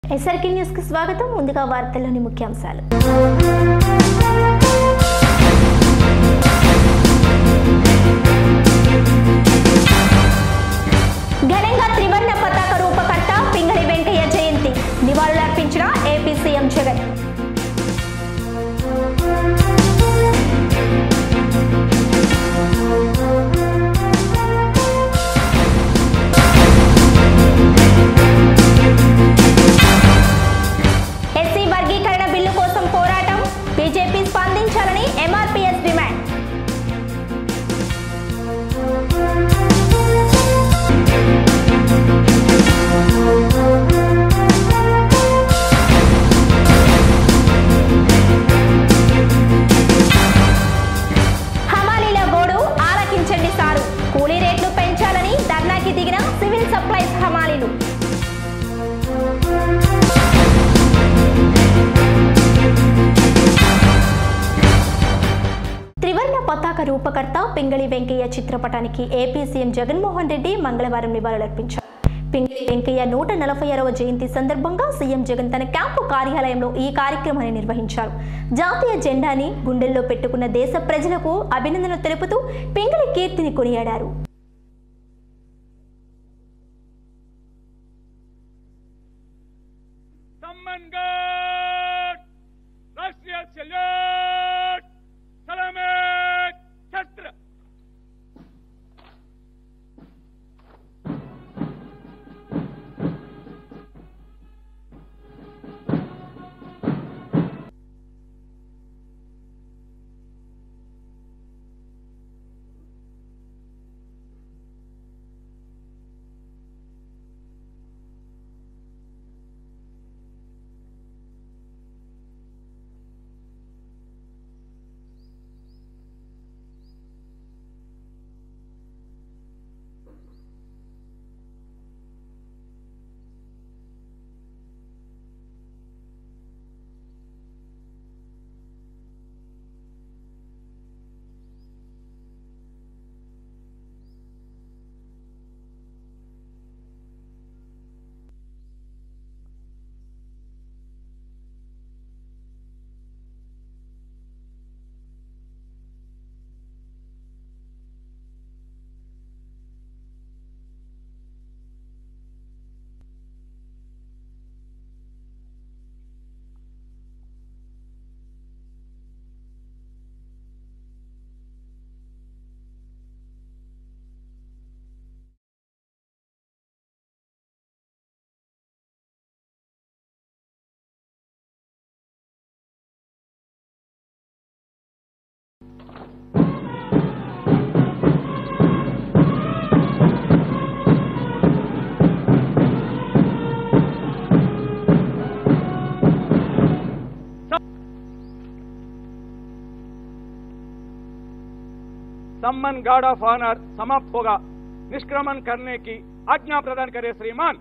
SRK news కి స్వాగతం ముందుగా వార్తల్లోని ముఖ్యాంశాలు ఘనంగా త్రివర్ణ పతాక రూపకర్త పింగళి వెంకయ్య జయంతి నివాళులర్పించిన ఏపీ సీఎం జగన్ ఎస్సీ వర్గీకరణ బిల్లు కోసం పోరాటం బీజేపీ స్పందించాలని ఎంఆర్పీఎస్ డిమాండ్ హమాలీల గోడు ఆలకించండి సారు కూలీ రేట్లు పెంచాలని ధర్నాకి దిగిన సివిల్ సప్లైస్ హమాలీలు త్రివర్ణ పతాక రూపకర్త పింగళి వెంకయ్య చిత్రపటానికి ఏపీ సీఎం జగన్మోహన్ రెడ్డి మంగళవారం నివాళులర్పించారు పింగళి వెంకయ్య నూట నలభై ఆరవ జయంతి సందర్భంగా సీఎం జగన్ తన క్యాంపు కార్యాలయంలో ఈ కార్యక్రమాన్ని నిర్వహించారు జాతీయ జెండాని గుండెల్లో పెట్టుకున్న దేశ ప్రజలకు అభినందనలు తెలుపుతూ పింగళి కీర్తిని కొనియాడారు सम्मानगड राष्ट्रीय सल्यूट सलामत छत्र सम्मान गार्ड ऑफ ऑनर समाप्त होगा निष्क्रमण करने की आज्ञा प्रदान करे श्रीमान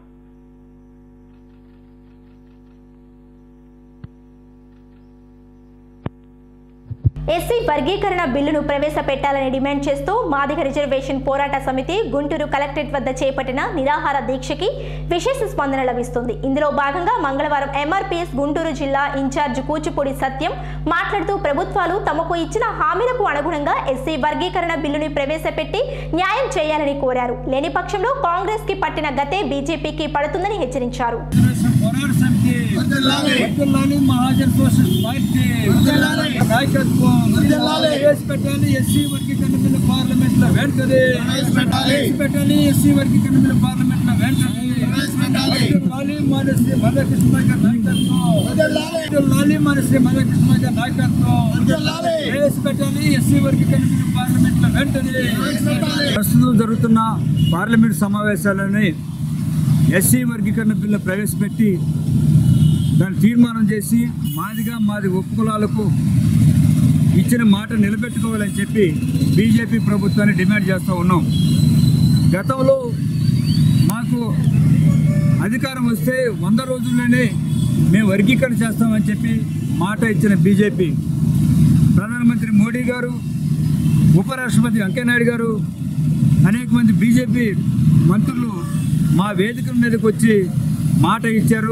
ఎస్సీ వర్గీకరణ బిల్లును ప్రవేశపెట్టాలని డిమాండ్ చేస్తూ మాదిగ రిజర్వేషన్ పోరాట సమితి గుంటూరు కలెక్టరేట్ వద్ద చేపట్టిన నిరాహార దీక్షకి విశేష స్పందన లభిస్తుంది ఇందులో భాగంగా మంగళవారం ఎంఆర్పీఎస్ గుంటూరు జిల్లా ఇన్ఛార్జ్ కూచిపూడి సత్యం మాట్లాడుతూ ప్రభుత్వాలు తమకు ఇచ్చిన హామీలకు అనుగుణంగా ఎస్సీ వర్గీకరణ బిల్లుని ప్రవేశపెట్టి న్యాయం చేయాలని కోరారు లేని పక్షంలో కాంగ్రెస్ కి పట్టిన గతే బీజేపీకి పడుతుందని హెచ్చరించారు పోరాట సమితి వర్ధిల్లాలి మహాజన్ సోషల్ పార్టీ నాయకత్వం ప్రవేశపెట్టాలి ఎస్సీ వర్గీకరణ బిల్లు పార్లమెంట్ లో వెంటనే ప్రవేశపెట్టాలి ఎస్సీ వర్గీకరణ బిల్లు పార్లమెంట్ లో వెంటనే వర్ధిల్లాలి మన శ్రీ మదకృష్ణ గారి నాయకత్వం వర్ధిల్లాలి మన శ్రీ మదకృష్ణ గారి నాయకత్వం ప్రవేశపెట్టాలి ఎస్సీ వర్గీకరణ బిల్లు పార్లమెంట్ లో వెంటనే ప్రస్తుతం జరుగుతున్న పార్లమెంట్ సమావేశాలని ఎస్సీ వర్గీకరణ బిల్లు ప్రవేశపెట్టి దాన్ని తీర్మానం చేసి మాదిగా మాది ఉపకులాలకు ఇచ్చిన మాట నిలబెట్టుకోవాలని చెప్పి బీజేపీ ప్రభుత్వాన్ని డిమాండ్ చేస్తూ ఉన్నాం గతంలో మాకు అధికారం వస్తే వంద రోజుల్లోనే మేము వర్గీకరణ చేస్తామని చెప్పి మాట ఇచ్చిన బీజేపీ ప్రధానమంత్రి మోడీ గారు ఉపరాష్ట్రపతి వెంకయ్యనాయుడు గారు అనేక మంది బీజేపీ మంత్రులు మా వేదిక మీదకి వచ్చి మాట ఇచ్చారు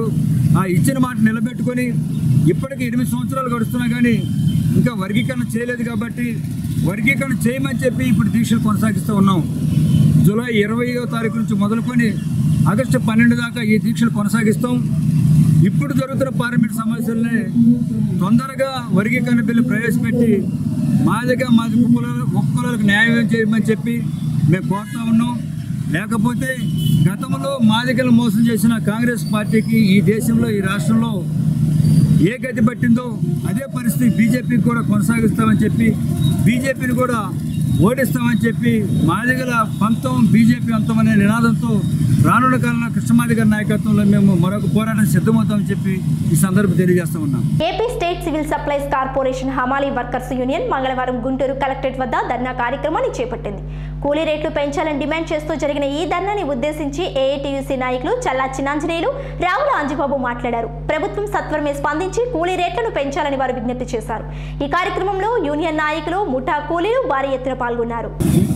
ఆ ఇచ్చిన మాట నిలబెట్టుకొని ఇప్పటికి ఎనిమిది సంవత్సరాలు గడుస్తున్నా కానీ ఇంకా వర్గీకరణ చేయలేదు కాబట్టి వర్గీకరణ చేయమని చెప్పి ఇప్పుడు దీక్షలు కొనసాగిస్తూ ఉన్నాం జూలై ఇరవయో తారీఖు నుంచి మొదలుకొని ఆగస్టు పన్నెండు దాకా ఈ దీక్షలు కొనసాగిస్తాం ఇప్పుడు జరుగుతున్న పార్లమెంట్ సమావేశాలనే తొందరగా వర్గీకరణ బిల్లు ప్రవేశపెట్టి మాదిగా మాది కులాల ఒక్కలకు న్యాయం చేయమని చెప్పి మేము కోరుతా ఉన్నాం లేకపోతే గతంలో మాదిగలు మోసం చేసిన కాంగ్రెస్ పార్టీకి ఈ దేశంలో ఈ రాష్ట్రంలో ఏ గతి పట్టిందో అదే పరిస్థితి బీజేపీకి కూడా కొనసాగిస్తామని చెప్పి బీజేపీని కూడా ఓడిస్తామని చెప్పి మాదిగల పంతం బీజేపీ అంతం అనే నినాదంతో రానున్న కాలంలో కృష్ణమాది గారి నాయకత్వంలో మేము మరొక పోరాటం సిద్ధమవుతామని చెప్పి ఈ సందర్భం తెలియజేస్తా ఉన్నాం AP state civil supplies corporation హమాలీ వర్కర్స్ యూనియన్ మంగళవారం గుంటూరు కలెక్టరేట్ వద్ద ధర్నా కార్యక్రమాన్ని చేపట్టింది కూలీ రేట్లు పెంచాలని డిమాండ్ చేస్తూ జరిగిన ఈ ధర్నాని ఉద్దేశించి ఏఐటీయూసీ నాయకులు చల్లా చిన్నాంజనేయులు రావుల అంజిబాబు మాట్లాడారు ప్రభుత్వం సత్వరమే స్పందించి కూలీ రేట్లను పెంచాలని వారు విజ్ఞప్తి చేశారు ఈ కార్యక్రమంలో యూనియన్ నాయకులు ముఠా కూలీలు భారీ ఎత్తున పాల్గొన్నారు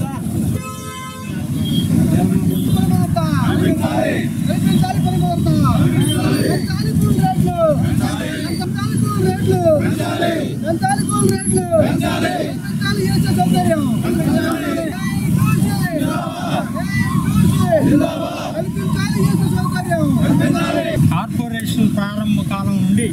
కార్పొరేషన్ ప్రారంభ కాలం నుండి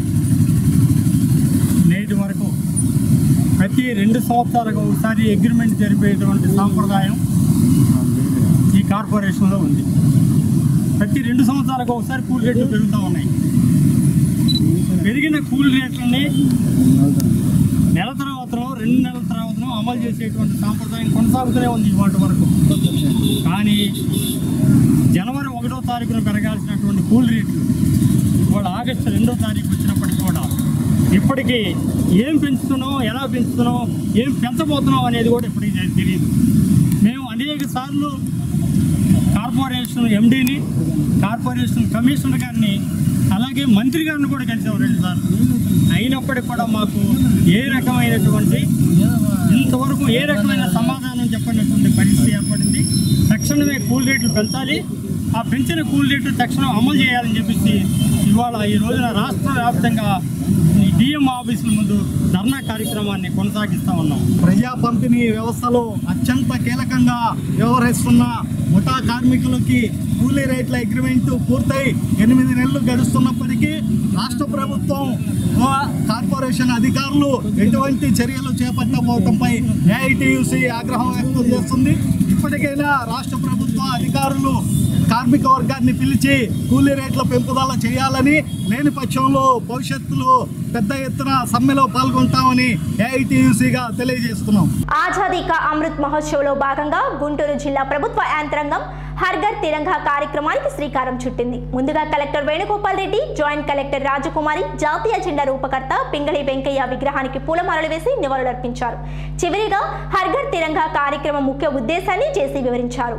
నేటి వరకు ప్రతి రెండు సంవత్సరాలకు ఒకసారి అగ్రిమెంట్ జరిపేటువంటి సాంప్రదాయం ఈ కార్పొరేషన్లో ఉంది ప్రతి రెండు సంవత్సరాలకు ఒకసారి కూలి రేట్లు పెరుగుతూ ఉన్నాయి పెరిగిన కూలి రేట్లని నెల తర్వాతనో రెండు నెలల తర్వాతనో అమలు చేసేటువంటి సాంప్రదాయం కొనసాగుతూనే ఉంది ఇవాటి వరకు కానీ జనవరి ఒకటో తారీఖున పెరగాల్సినటువంటి కూల్ రేట్లు ఇవాళ ఆగస్టు రెండో తారీఖు వచ్చినప్పటికీ కూడా ఇప్పటికీ ఏం పెంచుతున్నాం ఎలా పెంచుతున్నాం ఏం పెంచబోతున్నాం అనేది కూడా ఇప్పటికీ నాకు తెలియదు మేము అనేక సార్లు కార్పొరేషన్ ఎండీని కార్పొరేషన్ కమిషనర్ గారిని అలాగే మంత్రి గారిని కూడా కలిసాం రెండు సార్లు అయినప్పటికీ కూడా మాకు ఏ రకమైనటువంటి ఇంతవరకు ఏ రకమైన సమాధానం చెప్పినటువంటి పరిస్థితి ఏర్పడింది తక్షణమే కూల్ రేట్లు పెంచాలి ఆ పెంచిన కూల్ రేట్లు తక్షణం అమలు చేయాలని చెప్పేసి ఇవాళ ఈ రోజున రాష్ట్ర వ్యాప్తంగా ఈ డిఎం ఆఫీసుల ముందు ధర్నా కార్యక్రమాన్ని కొనసాగిస్తా ఉన్నాం ప్రజా పంపిణీ వ్యవస్థలో అత్యంత కీలకంగా వ్యవహరిస్తున్న ముఠా కార్మికులకి కూలీ రేట్ల అగ్రిమెంట్ పూర్తయి ఎనిమిది నెలలు గడుస్తున్నప్పటికీ రాష్ట్ర ప్రభుత్వం ఆ, కార్పొరేషన్ అధికారులు ఎటువంటి చర్యలు చేపట్టకపోవడంపై ఏఐటియుసి ఆగ్రహం వ్యక్తం చేస్తుంది ఇప్పటికైనా రాష్ట్ర ప్రభుత్వ అధికారులు కార్మిక వర్గాన్ని పిలిచి కూలీ రేట్ల పెంపుదల చేయాలని లేని పక్షంలో భవిష్యత్తులో పెద్ద ఎత్తున సమ్మెలో పాల్గొంటామని ఏఐటియుసిగా తెలియజేస్తున్నాం ఆజాదీ కా అమృత్ మహోత్సవ్లో భాగంగా గుంటూరు జిల్లా ప్రభుత్వ యాంత్రాంగం హర్ఘర్ తిరంగా కార్యక్రమానికి శ్రీకారం చుట్టింది ముందుగా collector Venugopal Reddy joint collector Rajakumari జాతీయ జెండా రూపకర్త పింగళి వెంకయ్య విగ్రహానికి పూలమాలలు వేసి నివాళులర్పించారు చివరిగా హర్ఘర్ తిరంగా కార్యక్రమం ముఖ్య ఉద్దేశాన్ని చేసి వివరించారు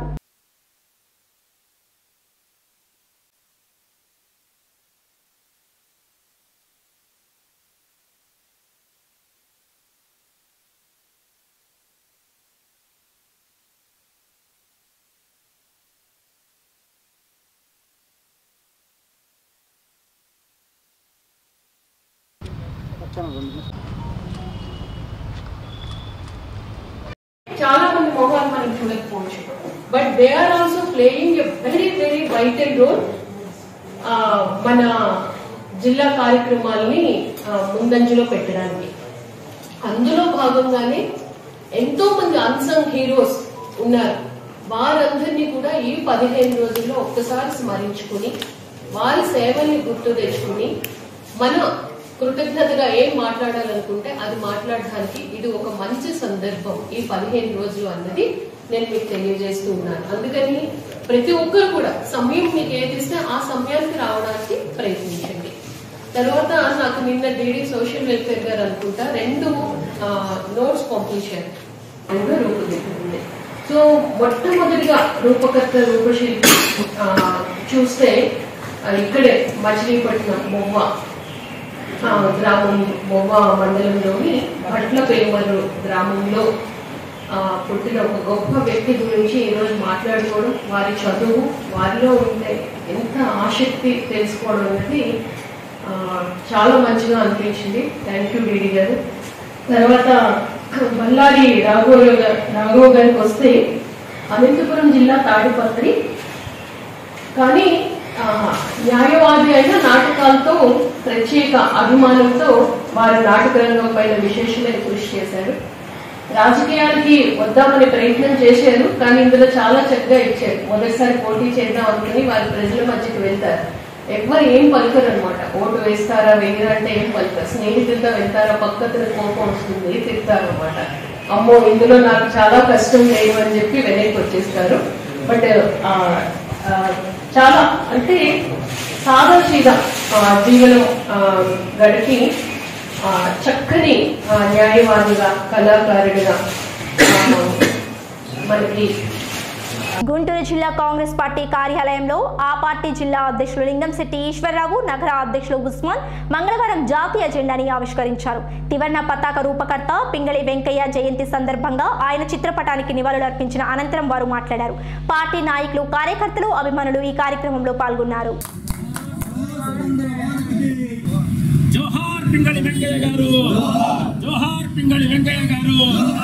చాలా మంది మొహాలు మనకి చూడకపోవచ్చు but they are also playing a very very vital role మన జిల్లా కార్యక్రమాల్ని ఆ, ముందంజలో పెట్టడానికి అందులో భాగంగానే ఎంతో మంది అన్సంగ్ హీరోస్ ఉన్నారు వారందరినీ కూడా ఈ పదిహేను రోజుల్లో ఒక్కసారి స్మరించుకుని వారి సేవల్ని గుర్తు తెచ్చుకుని మన కృతజ్ఞతగా ఏం మాట్లాడాలనుకుంటే అది మాట్లాడడానికి ఇది ఒక మంచి సందర్భం ఈ పదిహేను రోజులు అన్నది నేను మీకు తెలియజేస్తూ ఉన్నాను అందుకని ప్రతి ఒక్కరు కూడా సమయం మీకు ఏది ఇస్తే ఆ సమయానికి రావడానికి ప్రయత్నించండి తర్వాత నాకు నిన్న డీడీ సోషల్ వెల్ఫేర్ గారు అనుకుంటా రెండు నోట్స్ పంపించారు రెండు రూపుదిద్దుకుంది సో మొట్టమొదటిగా రూపకర్త రూపశిల్పి ఆ, చూస్తే ఆ, ఇక్కడే మచిలీపట్నం మొవ్వ ఆ, గ్రామం మొవ్వ మండలంలోని భట్ల పేమరు గ్రామంలో ఆ, పుట్టిన ఒక గొప్ప వ్యక్తి గురించి ఈరోజు మాట్లాడుకోవడం వారి చదువు వారిలో ఉండే ఎంత ఆసక్తి తెలుసుకోవడం అనేది ఆ, చాలా మంచిగా అనిపించింది థ్యాంక్ యూ డీడీ గారు తర్వాత బళ్ళారి రాఘవ గారు రాఘవ గారికి వస్తే అనంతపురం జిల్లా తాడిపత్రి కానీ ఆ, న్యాయవాది అయిన నాటకాలతో ప్రత్యేక అభిమానంతో వారి నాటక రంగం పైన విశేషమైన కృషి చేశారు రాజకీయాలకి వద్దామనే ప్రయత్నం చేశారు కానీ ఇందులో చాలా చక్కగా ఇచ్చారు మొదటిసారి పోటీ చేద్దాం అనుకుని వారి ప్రజల మధ్యకి వెళ్తారు ఎవ్వరు ఏం పలుకరు అనమాట ఓటు వేస్తారా వేయరా అంటే ఏం పలుకరు స్నేహితులతో వెళ్తారా పక్కన కోపం వస్తుంది తిడతారు అనమాట అమ్మో ఇందులో నాకు చాలా కష్టం లేదు అని చెప్పి వెనక్కి వచ్చేస్తారు బట్ చాలా అంటే సాదా సీదా ఆ, జీవనం ఆ, గడిపి ఆ, చక్కని ఆ, న్యాయవాదిగా కళాకారుడిగా ఆ, మనకి గుంటూరు జిల్లా కాంగ్రెస్ పార్టీ కార్యాలయంలో ఆ పార్టీ జిల్లా అధ్యక్షులు లింగంశెట్టి ఈశ్వరరావు నగర అధ్యక్షులు ఉస్మాన్ మంగళవారం జాతీయ జెండాని ఆవిష్కరించారు త్రివర్ణ పతాక రూపకర్త పింగళి వెంకయ్య జయంతి సందర్భంగా ఆయన చిత్రపటానికి నివాళులర్పించిన అనంతరం వారు మాట్లాడారు పార్టీ నాయకులు కార్యకర్తలు అభిమానులు ఈ కార్యక్రమంలో పాల్గొన్నారు జోహార్ పింగళి వెంకయ్య గారు జోహార్ పింగళి వెంకయ్య గారు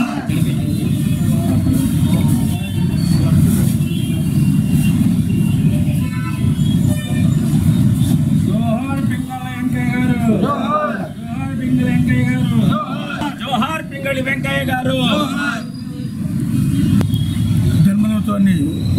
జోహార్ పింగళ వెంకయ్య గారు జోహార్ పింగళ వెంకయ్య గారు జోహార్ పింగళి వెంకయ్య గారు జన్మదినోత్సవాన్ని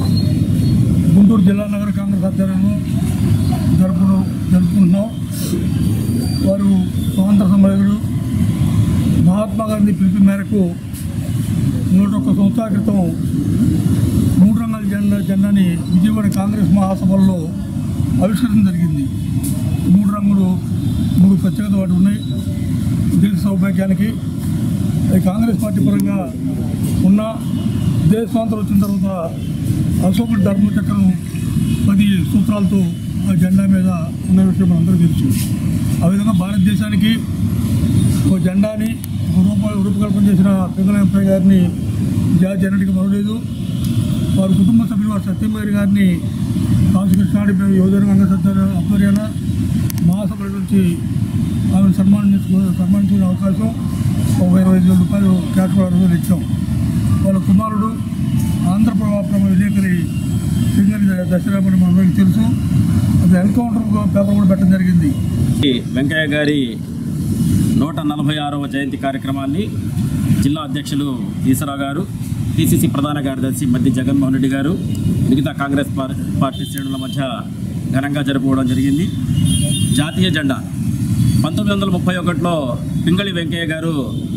గుంటూరు జిల్లా నగర కాంగ్రెస్ ఆధ్వర్యంలో జరుపును జరుపుకుంటున్నాం వారు స్వాతంత్ర సమరకుడు మహాత్మా గాంధీ పిలుపు మేరకు నూట ఒక్క సంవత్సరాల క్రితం మూడు రంగాల జెండా జెండాని విజయవాడ కాంగ్రెస్ మహాసభల్లో ఆవిష్కరించడం జరిగింది మూడు రంగులు మూడు ప్రత్యేకత వాటి ఉన్నాయి దేశ సౌభాగ్యానికి అది కాంగ్రెస్ పార్టీ పరంగా ఉన్న దేశ స్వాతంత్రం వచ్చిన తర్వాత అశోకుడు ధర్మచక్రం పది సూత్రాలతో ఆ జెండా మీద ఉన్న విషయం మనందరికీ తెలుసు ఆ విధంగా భారతదేశానికి ఒక జెండాని ఒక రూప రూపకల్పన చేసిన పింగళ వెంకయ్య గారిని జాతి జనటికి మరలేదు వారి కుటుంబ సభ్యులు వారి సత్యమేరి గారిని కాశీకృష్ణాడి యువజన అంగ సత్య ఆధ్వర్యాన మహాసభల నుంచి ఆమెను సన్మానించుకో సన్మానించుకునే అవకాశం ఒక ఇరవై ఐదు వేల రూపాయలు క్యాష్ కూడా ఇచ్చాం వాళ్ళ కుమారుడు ఆంధ్రప్రభ విలేకరి సింగరి దశరామని మనందరికీ తెలుసు అది ఎన్కౌంటర్ పేపర్ కూడా పెట్టడం జరిగింది వెంకయ్య గారి నూట నలభై ఆరవ జయంతి కార్యక్రమాన్ని జిల్లా అధ్యక్షులు ఈశ్వరరావు గారు పిసిసి ప్రధాన కార్యదర్శి మధ్య జగన్మోహన్ రెడ్డి గారు మిగతా కాంగ్రెస్ పార్- పార్టీ శ్రేణుల మధ్య ఘనంగా జరుపుకోవడం జరిగింది జాతీయ జెండా పంతొమ్మిది వందల ముప్పై ఒకటిలో పింగళి వెంకయ్య గారు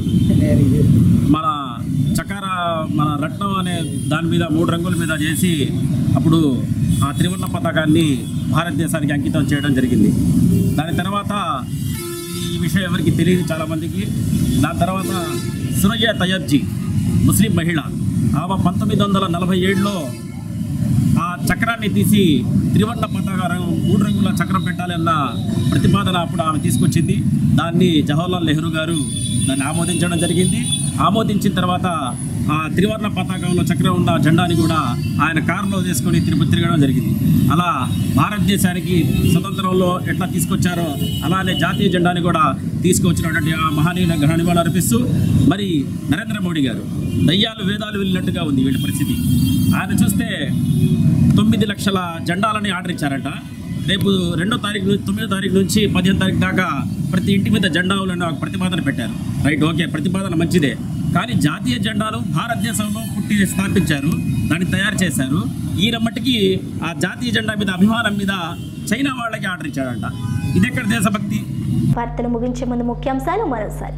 మన చకార మన రత్నం అనే దాని మీద మూడు రంగుల మీద చేసి అప్పుడు ఆ త్రివర్ణ పతాకాన్ని భారతదేశానికి అంకితం చేయడం జరిగింది దాని తర్వాత ఈ విషయం ఎవరికి తెలియదు చాలామందికి దాని తర్వాత సురయ్య తయబ్జీ ముస్లిం మహిళ ఆమె పంతొమ్మిది వందల నలభై ఏడులో ఆ చక్రాన్ని తీసి త్రివర్ణ పతాక రంగు- మూడు రంగుల చక్రం పెట్టాలి అన్న ప్రతిపాదన అప్పుడు ఆమె తీసుకొచ్చింది దాన్ని జవహర్లాల్ నెహ్రూ గారు దాన్ని ఆమోదించడం జరిగింది ఆమోదించిన తర్వాత ఆ త్రివర్ణ పతాకంలో చక్రం ఉన్న జెండాని కూడా ఆయన కారులో తీసుకొని తిరుపతి తిరగడం జరిగింది అలా భారతదేశానికి స్వతంత్రంలో ఎట్లా తీసుకొచ్చారో అలానే జాతీయ జెండాని కూడా తీసుకొచ్చినటువంటి ఆ మహనీయుల గ్రహణివాళ అర్పిస్తూ మరి నరేంద్ర మోడీ గారు దయ్యాలు వేదాలు వెళ్ళినట్టుగా ఉంది వీళ్ళ పరిస్థితి ఆయన చూస్తే తొమ్మిది లక్షల జెండాలని ఆర్డర్ ఇచ్చారట రేపు రెండో తారీఖు నుంచి తొమ్మిదో తారీఖు నుంచి పదిహేను తారీఖు దాకా ప్రతి ఇంటి మీద జెండాలను ఒక ప్రతిపాదన పెట్టారు రైట్ ఓకే ప్రతిపాదన మంచిదే కానీ జాతీయ జెండాలు భారతదేశంలో పుట్టి స్థాపించారు దాన్ని తయారు చేశారు ఈయన మట్టికి ఆ జాతీయ జెండా మీద అభిమానం మీద చైనా వాళ్ళకి ఆర్డర్ ఇచ్చాడంట ఇది ఎక్కడ దేశభక్తి వార్తలు ముగించే ముందు ముఖ్యాంశాలు మరోసారి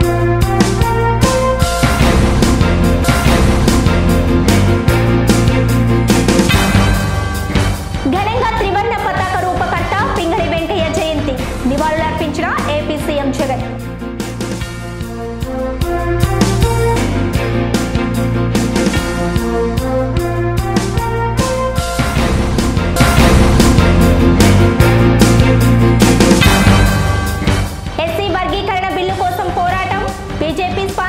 ఘనంగా త్రివర్ణ పతాక రూపకర్త పింగళి వెంకయ్య జయంతి నివాళులర్పించిన ఏపీ సీఎం జగన్ ఎస్సీ వర్గీకరణ బిల్లు కోసం పోరాటం బీజేపీ స్పందన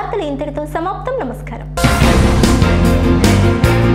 వార్తలు ఇంతటితో సమాప్తం నమస్కారం